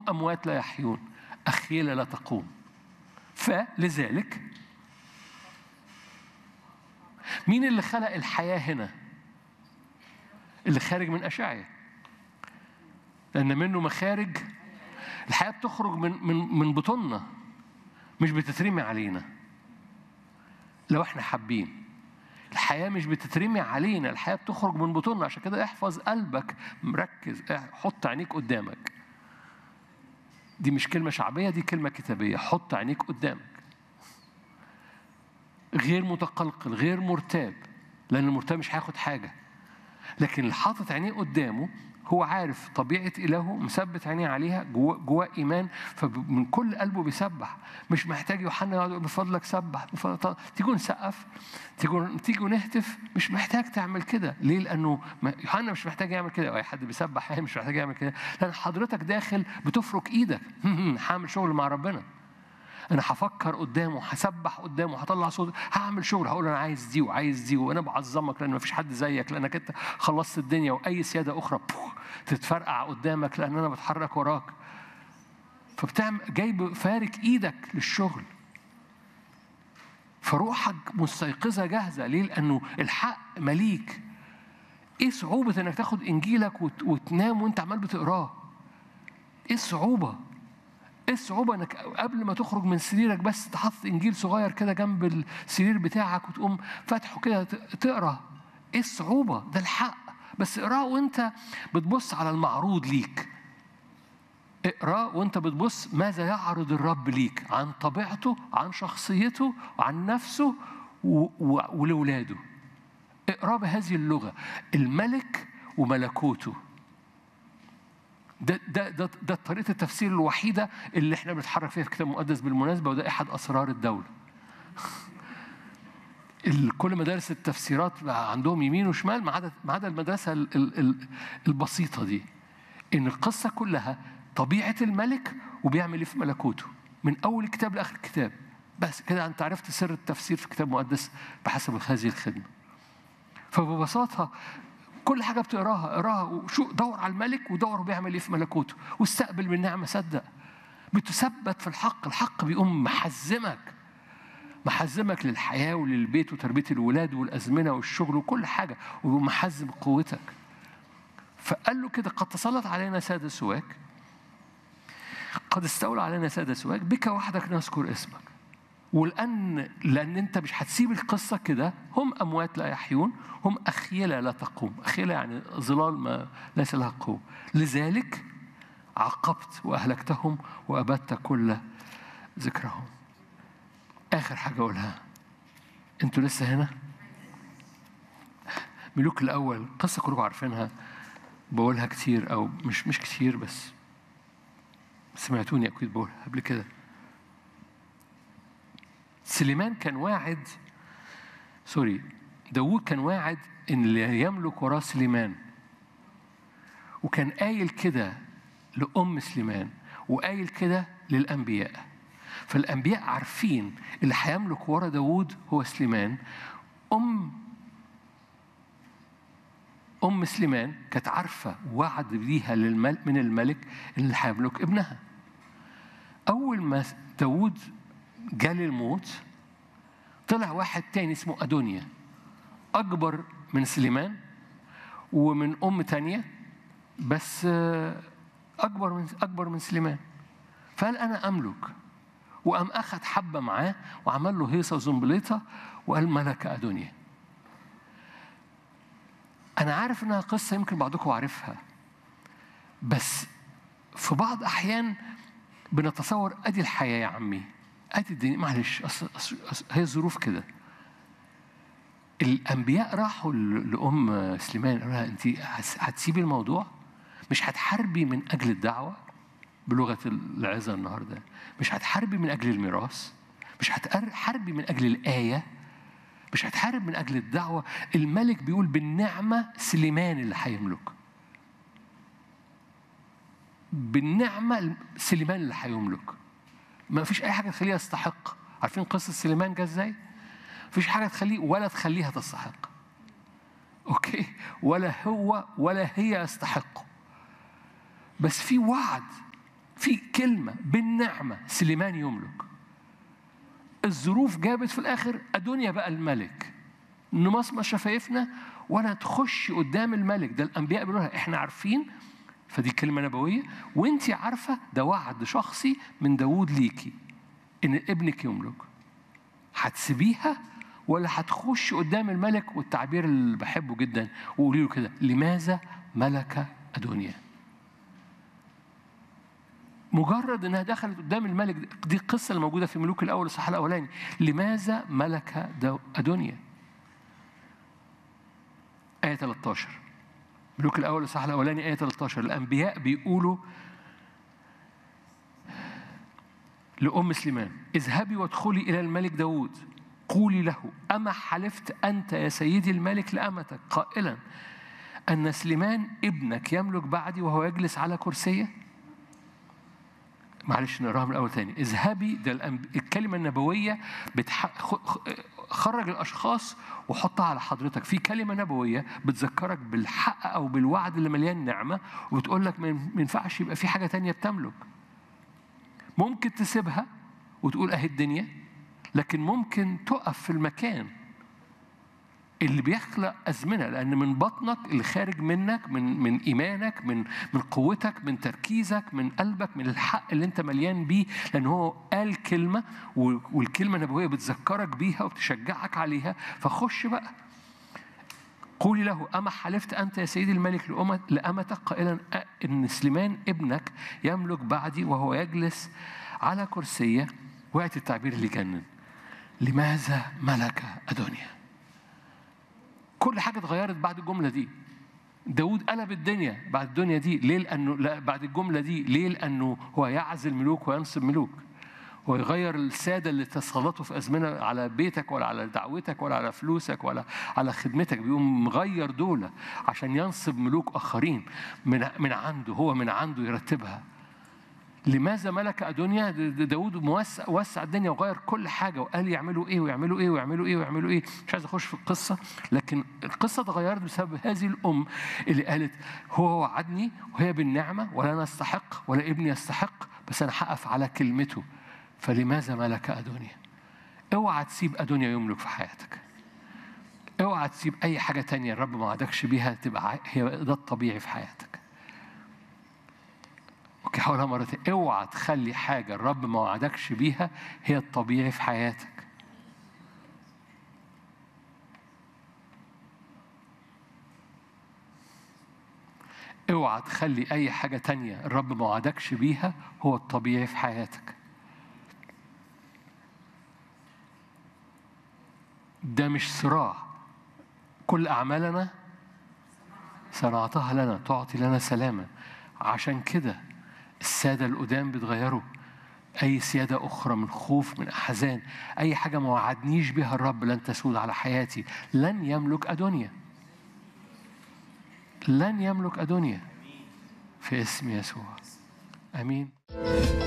أموات لا يحيون أخيلة لا تقوم فلذلك مين اللي خلق الحياة هنا اللي خارج من أشعيا لأن منه مخارج الحياة بتخرج من من من بطوننا مش بتترمي علينا لو احنا حابين الحياة مش بتترمي علينا الحياة بتخرج من بطوننا عشان كده احفظ قلبك مركز حط عينيك قدامك دي مش كلمة شعبية دي كلمة كتابية حط عينيك قدامك غير متقلقل غير مرتاب لأن المرتاب مش هياخد حاجة لكن اللي حاطط عينيه قدامه هو عارف طبيعة إلهه مثبت عينيه عليها جواه جوا إيمان فمن كل قلبه بيسبح مش محتاج يوحنا يقعد يقول بفضلك سبح بفضلك تيجوا نسقف تيجوا تيجوا نهتف مش محتاج تعمل كده ليه؟ لأنه يوحنا مش محتاج يعمل كده أو أي حد بيسبح مش محتاج يعمل كده لأن حضرتك داخل بتفرك إيدك هعمل شغل مع ربنا انا هفكر قدامه هسبح قدامه هطلع صوت هعمل شغل هقول انا عايز دي وعايز دي وانا بعظمك لان مفيش حد زيك لانك انت خلصت الدنيا واي سياده اخرى تتفرقع قدامك لان انا بتحرك وراك فبتعمل جايب فارك ايدك للشغل فروحك مستيقظه جاهزه ليه؟ لانه الحق مليك ايه صعوبه انك تاخد انجيلك وتنام وانت عمال بتقراه؟ ايه الصعوبه؟ ايه الصعوبة انك قبل ما تخرج من سريرك بس تحط انجيل صغير كده جنب السرير بتاعك وتقوم فاتحه كده تقرا ايه الصعوبة ده الحق بس اقراه وانت بتبص على المعروض ليك اقرا وانت بتبص ماذا يعرض الرب ليك عن طبيعته عن شخصيته عن نفسه ولولاده اقرا بهذه اللغة الملك وملكوته ده ده ده ده طريقه التفسير الوحيده اللي احنا بنتحرك فيها في الكتاب المقدس بالمناسبه وده احد اسرار الدوله. كل مدارس التفسيرات عندهم يمين وشمال ما عدا ما عدا المدرسه ال ال البسيطه دي. ان القصه كلها طبيعه الملك وبيعمل ايه في ملكوته من اول الكتاب لاخر الكتاب. بس كده انت عرفت سر التفسير في الكتاب المقدس بحسب هذه الخدمه. فببساطه كل حاجة بتقراها اقراها وشو دور على الملك ودور بيعمل ايه في ملكوته واستقبل من نعمة صدق بتثبت في الحق الحق بيقوم محزمك محزمك للحياة وللبيت وتربية الولاد والأزمنة والشغل وكل حاجة ويقوم محزم قوتك فقال له كده قد تسلط علينا سادة سواك قد استولى علينا سادة سواك بك وحدك نذكر اسمك ولأن لأن أنت مش هتسيب القصة كده هم أموات لا يحيون هم أخيلة لا تقوم أخيلة يعني ظلال ما ليس لها قوة لذلك عاقبت وأهلكتهم وأبدت كل ذكرهم آخر حاجة أقولها أنتوا لسه هنا ملوك الأول قصة كلكم عارفينها بقولها كتير أو مش مش كتير بس سمعتوني أكيد بقولها قبل كده سليمان كان واعد سوري داوود كان واعد ان اللي يملك وراه سليمان وكان قايل كده لأم سليمان وقايل كده للأنبياء فالأنبياء عارفين اللي هيملك ورا داوود هو سليمان أم أم سليمان كانت عارفة وعد بيها للمل من الملك اللي هيملك ابنها أول ما داوود جال الموت طلع واحد تاني اسمه أدونيا أكبر من سليمان ومن أم تانية بس أكبر من أكبر من سليمان فقال أنا أملك وقام أخذ حبة معاه وعمل له هيصة وزنبليطة وقال ملك أدونيا أنا عارف إنها قصة يمكن بعضكم عارفها بس في بعض أحيان بنتصور أدي الحياة يا عمي ادي الدنيا معلش أصل أصل أصل هي الظروف كده الانبياء راحوا لام سليمان قالوا لها انت هتسيبي الموضوع مش هتحاربي من اجل الدعوه بلغه العظه النهارده مش هتحاربي من اجل الميراث مش هتحاربي من اجل الايه مش هتحارب من اجل الدعوه الملك بيقول بالنعمه سليمان اللي هيملك بالنعمه سليمان اللي هيملك ما فيش اي حاجه تخليه يستحق عارفين قصه سليمان جه ازاي فيش حاجه تخليه ولا تخليها تستحق اوكي ولا هو ولا هي يستحقوا بس في وعد في كلمة بالنعمة سليمان يملك الظروف جابت في الآخر أدونيا بقى الملك نمصمص شفايفنا ولا تخش قدام الملك ده الأنبياء بيقولوا لها إحنا عارفين فدي كلمة نبوية وانت عارفة ده وعد شخصي من داوود ليكي إن ابنك يملك هتسيبيها ولا هتخش قدام الملك والتعبير اللي بحبه جدا وقولي له كده لماذا ملك أدونيا مجرد انها دخلت قدام الملك دي القصه اللي موجوده في ملوك الاول الصح الاولاني لماذا ملك ادونيا ايه 13 ملوك الاول الصح الاولاني ايه 13 الانبياء بيقولوا لأم سليمان اذهبي وادخلي إلى الملك داود قولي له أما حلفت أنت يا سيدي الملك لأمتك قائلا أن سليمان ابنك يملك بعدي وهو يجلس على كرسيه معلش نقراها من الاول تاني اذهبي ده الكلمه النبويه بتح... خرج الاشخاص وحطها على حضرتك في كلمه نبويه بتذكرك بالحق او بالوعد اللي مليان نعمه وبتقول لك ما ينفعش يبقى في حاجه تانية بتملك ممكن تسيبها وتقول اهي الدنيا لكن ممكن تقف في المكان اللي بيخلق أزمنة لأن من بطنك اللي خارج منك من من إيمانك من من قوتك من تركيزك من قلبك من الحق اللي أنت مليان بيه لأن هو قال كلمة والكلمة النبوية بتذكرك بيها وبتشجعك عليها فخش بقى قولي له أما حلفت أنت يا سيدي الملك لأمتك قائلا إن سليمان ابنك يملك بعدي وهو يجلس على كرسية وقت التعبير اللي جنن لماذا ملك أدونيا كل حاجة اتغيرت بعد الجملة دي داود قلب الدنيا بعد الدنيا دي ليه لأنه لا بعد الجملة دي ليه لأنه هو يعزل ملوك وينصب ملوك ويغير السادة اللي تسلطوا في أزمنة على بيتك ولا على دعوتك ولا على فلوسك ولا على خدمتك بيقوم مغير دولة عشان ينصب ملوك آخرين من من عنده هو من عنده يرتبها لماذا ملك أدونيا داود موسع وسع الدنيا وغير كل حاجة وقال يعملوا إيه ويعملوا إيه ويعملوا إيه ويعملوا إيه مش عايز أخش في القصة لكن القصة اتغيرت بسبب هذه الأم اللي قالت هو وعدني وهي بالنعمة ولا أنا أستحق ولا ابني يستحق بس أنا هقف على كلمته فلماذا ملك أدونيا اوعى تسيب أدونيا يملك في حياتك اوعى تسيب أي حاجة تانية الرب ما وعدكش بيها تبقى هي ده الطبيعي في حياتك اوكي حاولها مرة تانية اوعى تخلي حاجة الرب ما وعدكش بيها هي الطبيعي في حياتك اوعى تخلي اي حاجة تانية الرب ما وعدكش بيها هو الطبيعي في حياتك ده مش صراع كل أعمالنا صنعتها لنا تعطي لنا سلاما عشان كده السادة القدام بيتغيروا أي سيادة أخرى من خوف من أحزان أي حاجة ما وعدنيش بها الرب لن تسود على حياتي لن يملك أدونيا لن يملك أدونيا في اسم يسوع آمين